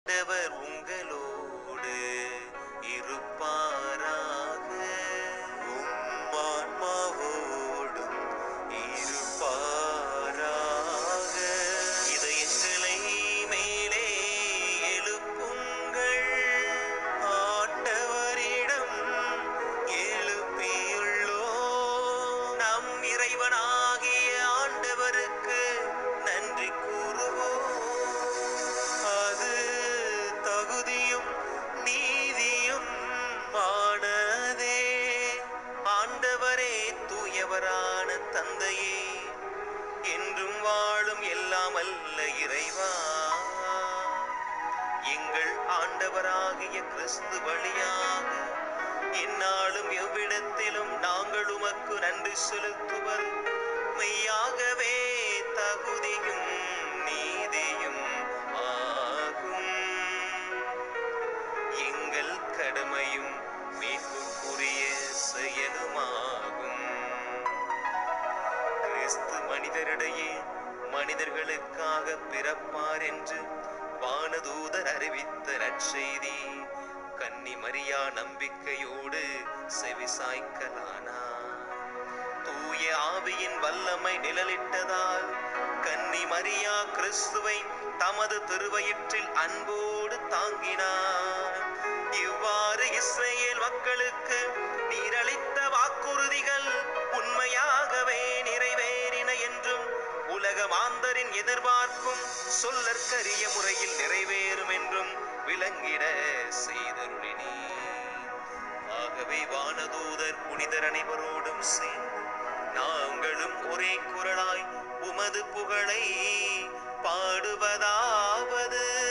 ஆண்டவர் உங்களோடு இருப்பாராக உம்மான்மாவோடும் இருப்பாராக இதயங்களை மேலே எழுப்புங்கள் ஆண்டவரிடம் எழுப்பியுள்ளோ நம் இறைவனாகிய ஆண்டவருக்கு நன்றி கூறுவோம் அது தகுதியும் நீதியும் ஆனதே ஆண்டவரே தூயவரான தந்தையே என்றும் வாழும் எல்லாம் அல்ல இறைவா எங்கள் ஆண்டவராகிய கிறிஸ்து வழியாக எந்நாளும் எவ்விடத்திலும் நாங்கள் உமக்கு நன்றி செலுத்துவது மெய்யாகவே தகுதியும் நீதியும் ஆகும் எங்கள் கடமையும் மீட்புக்குரிய செயலுமாகும் கிறிஸ்து மனிதரிடையே மனிதர்களுக்காக பிறப்பார் என்று வானதூதர் அறிவித்த நற்செய்தி கன்னி மரியா நம்பிக்கையோடு செவிசாய்க்கலானார் தூய ஆவியின் வல்லமை நிழலிட்டதால் கன்னி மரியா கிறிஸ்துவை தமது திருவயிற்றில் அன்போடு தாங்கினார் இவ்வாறு இஸ்ரேல் மக்களுக்கு நீரளித்த வாக்குறுதிகள் உண்மையாகவே நிறைவேறின என்றும் உலக மாந்தரின் எதிர்பார்க்கும் சொல்லற்கரிய முறையில் நிறைவேறும் என்றும் விளங்கிட செய்தருளினீர் ஆகவே வானதூதர் புனிதர் அனைவரோடும் சேர்ந்து நாங்களும் ஒரே குரலாய் உமது புகழை பாடுவதாவது